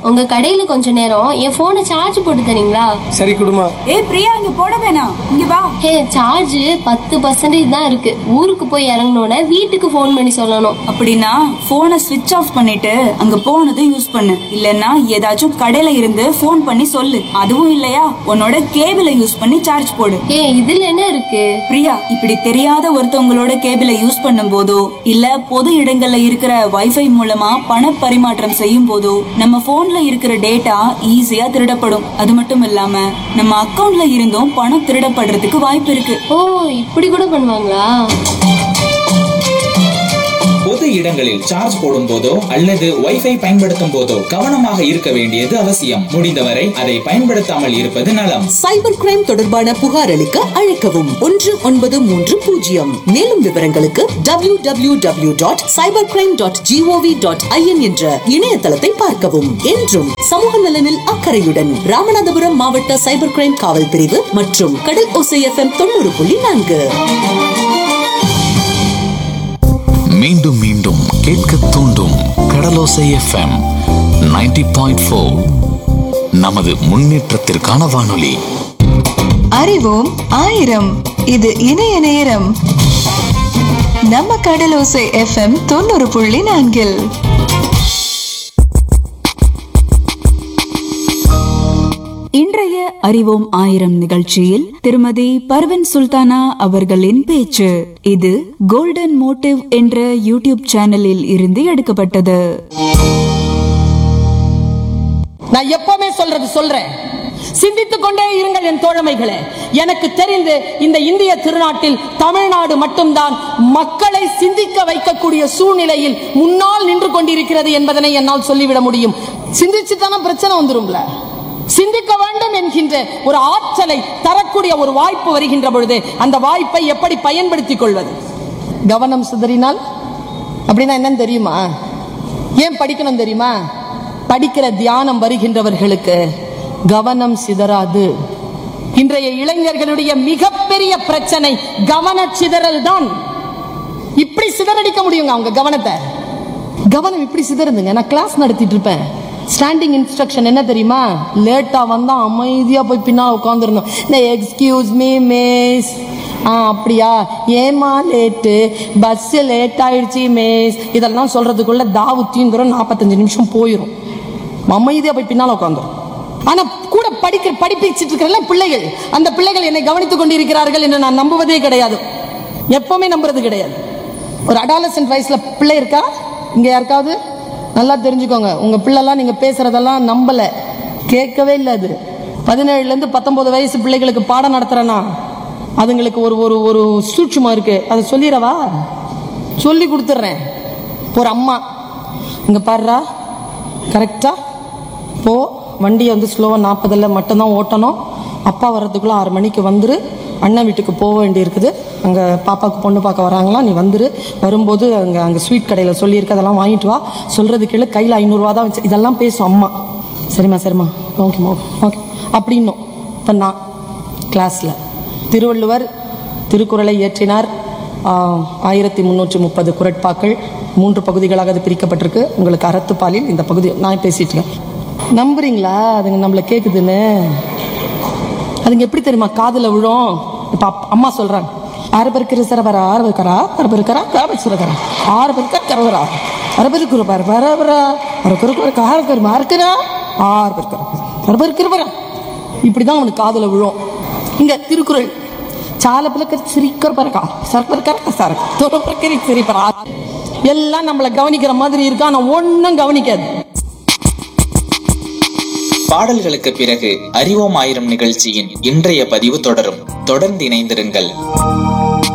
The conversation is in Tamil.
உங்க கடையில கொஞ்ச நேரம் என் போனை சார்ஜ் போட்டு தரீங்களா சரி குடுமா ஏய் பிரியா இங்க போட வேணாம் இங்க வா ஹே சார்ஜ் பத்து பர்சன்டேஜ் தான் இருக்கு ஊருக்கு போய் இறங்கினோட வீட்டுக்கு ஃபோன் பண்ணி சொல்லணும் அப்படின்னா போனை ஸ்விட்ச் ஆஃப் பண்ணிட்டு அங்க போனதும் யூஸ் பண்ணு இல்லைன்னா ஏதாச்சும் கடையில இருந்து ஃபோன் பண்ணி சொல்லு அதுவும் இல்லையா உன்னோட கேபிளை யூஸ் பண்ணி சார்ஜ் போடு ஏ இதுல என்ன இருக்கு பிரியா இப்படி தெரியாத ஒருத்தவங்களோட கேபிளை யூஸ் பண்ணும் போதோ இல்ல பொது இடங்கள்ல இருக்கிற வைஃபை மூலமா பண பரிமாற்றம் செய்யும் போதோ நம்ம போன்ல இருக்கிற டேட்டா ஈஸியா திருடப்படும் அது மட்டும் இல்லாம நம்ம அக்கவுண்ட்ல இருந்தும் பணம் திருடப்படுறதுக்கு வாய்ப்பு இருக்கு ஓ இப்படி கூட பண்ணுவாங்களா பொது இடங்களில் சார்ஜ் போடும் போதோ அல்லது வைஃபை பயன்படுத்தும் போதோ கவனமாக இருக்க வேண்டியது அவசியம் முடிந்தவரை அதை பயன்படுத்தாமல் இருப்பது நலம் சைபர் கிரைம் தொடர்பான புகார் அளிக்க அழைக்கவும் ஒன்று ஒன்பது மூன்று பூஜ்ஜியம் மேலும் விவரங்களுக்கு W W W dot cyber crime dot GOV dot IN என்ற இணையதளத்தை பார்க்கவும் என்றும் சமூக நலனில் அக்கறையுடன் ராமநாதபுரம் மாவட்ட சைபர் கிரைம் காவல் பிரிவு மற்றும் கடல் ஓசை எஃப்எம் தொண்ணூறு புள்ளி நான்கு மீண்டும் மீண்டும் கேட்க தூண்டும் கடலோசை எஃப்எம் 90.4 பாயிண்ட் நமது முன்னேற்றத்திற்கான வானொலி அறிவோம் ஆயிரம் இது இணைய நேரம் நம்ம கடலோசை எஃப்எம் தொண்ணூறு புள்ளி நான்கில் இன்றைய அறிவோம் ஆயிரம் நிகழ்ச்சியில் திருமதி பர்வன் சுல்தானா அவர்களின் பேச்சு இது கோல்டன் மோட்டிவ் என்ற யூடியூப் சேனலில் இருந்து எடுக்கப்பட்டது நான் எப்பவுமே சொல்றது சொல்றேன் சிந்தித்துக் கொண்டே இருங்கள் என் தோழமைகளே எனக்கு தெரிந்து இந்த இந்திய திருநாட்டில் தமிழ்நாடு மட்டும்தான் மக்களை சிந்திக்க வைக்கக்கூடிய சூழ்நிலையில் முன்னால் நின்று கொண்டிருக்கிறது என்பதனை என்னால் சொல்லிவிட முடியும் சிந்திச்சு தானே பிரச்சனை வந்துரும்ல சிந்திக்க வேண்டும் என்கின்ற ஒரு ஆற்றலை தரக்கூடிய ஒரு வாய்ப்பு வருகின்ற பொழுது அந்த வாய்ப்பை எப்படி பயன்படுத்திக் கொள்வது கவனம் சிதறினால் அப்படின்னா என்னன்னு தெரியுமா ஏன் படிக்கணும் தெரியுமா படிக்கிற தியானம் வருகின்றவர்களுக்கு கவனம் சிதறாது இன்றைய இளைஞர்களுடைய மிகப்பெரிய பிரச்சனை கவன சிதறல் தான் இப்படி சிதறடிக்க முடியுங்க அவங்க கவனத்தை கவனம் இப்படி சிதறுதுங்க நான் கிளாஸ் நடத்திட்டு இருப்பேன் ஸ்டாண்டிங் இன்ஸ்ட்ரக்ஷன் என்ன தெரியுமா லேட்டா வந்தா அமைதியா போய் பின்னால் உட்காந்துருந்தோம் இந்த எக்ஸ்கியூஸ் மீ மிஸ் ஆ அப்படியா ஏமா லேட்டு பஸ் லேட் ஆயிடுச்சு மிஸ் இதெல்லாம் சொல்றதுக்குள்ள தாவு தீங்குறோம் நாற்பத்தஞ்சு நிமிஷம் போயிடும் அமைதியா போய் பின்னால் உட்காந்துரும் ஆனா கூட படிக்க படிப்பிச்சிட்டு இருக்கிற பிள்ளைகள் அந்த பிள்ளைகள் என்னை கவனித்துக் கொண்டிருக்கிறார்கள் என்று நான் நம்புவதே கிடையாது எப்பவுமே நம்புறது கிடையாது ஒரு அடாலசன்ட் வயசுல பிள்ளை இருக்கா இங்க யாருக்காவது நல்லா தெரிஞ்சுக்கோங்க உங்க பிள்ளைலாம் நீங்க பேசுறதெல்லாம் நம்பல கேட்கவே இல்லை அது பதினேழுல இருந்து பத்தொன்பது வயசு பிள்ளைகளுக்கு பாடம் நடத்துறேன்னா அதுங்களுக்கு ஒரு ஒரு ஒரு சூட்சுமம் இருக்கு அதை சொல்லிடவா சொல்லி கொடுத்துட்றேன் ஒரு அம்மா இங்க பாருடா கரெக்டா போ வண்டியை வந்து ஸ்லோவாக நாற்பதில் மட்டும்தான் ஓட்டணும் அப்பா வர்றதுக்குள்ளே ஆறு மணிக்கு வந்துரு அண்ணன் வீட்டுக்கு போக வேண்டியிருக்குது அங்கே பாப்பாவுக்கு பொண்ணு பார்க்க வராங்களாம் நீ வந்துரு வரும்போது அங்கே அங்கே ஸ்வீட் கடையில் சொல்லியிருக்கு அதெல்லாம் வாங்கிட்டு வா சொல்கிறது கீழே கையில் ஐநூறுரூவா தான் வச்சு இதெல்லாம் பேசும் அம்மா சரிம்மா சரிம்மா ஓகேம்மா ஓகே அப்படின்னும் இப்போ நான் கிளாஸில் திருவள்ளுவர் திருக்குறளை இயற்றினார் ஆஹ், ஆயிரத்தி முந்நூற்றி முப்பது குரட்பாக்கள் மூன்று பகுதிகளாக அது பிரிக்கப்பட்டிருக்கு உங்களுக்கு அறத்துப்பாலில் இந்த பகுதி நான் பேசிட்டு இருக்கேன் நம்புறீங்களா அதுங்க நம்மளை கேட்குதுன்னு அதுங்க எப்படி தெரியுமா காதுல விழும் இப்ப அப்- அம்மா சொல்றாங்க ஆறு பேருக்கு சிறவரா ஆறு பேருக்கரா ஆறு பேருக்கரா காபி சிறகரா ஆறு பேருக்கா கரவரா அரை பேருக்கு பாரு பரபரா அரை பேருக்கு ஆறு பேர் மார்க்கரா ஆறு பேருக்கு அரை பேருக்கு இருவரா இப்படிதான் அவனுக்கு காதுல விழும் இங்க திருக்குறள் చాలా పిల్లకి సిరిక్కర పరక సరకర కరక సరక తొరపరకరి సిరిపర எல்லாம் நம்மளை கவனிக்கிற மாதிரி இருக்கு ஆனா ஒன்றும் கவனிக்காது பாடல்களுக்கு பிறகு அறிவோம் ஆயிரம் நிகழ்ச்சியின் இன்றைய பதிவு தொடரும் தொடர்ந்து இணைந்திருங்கள்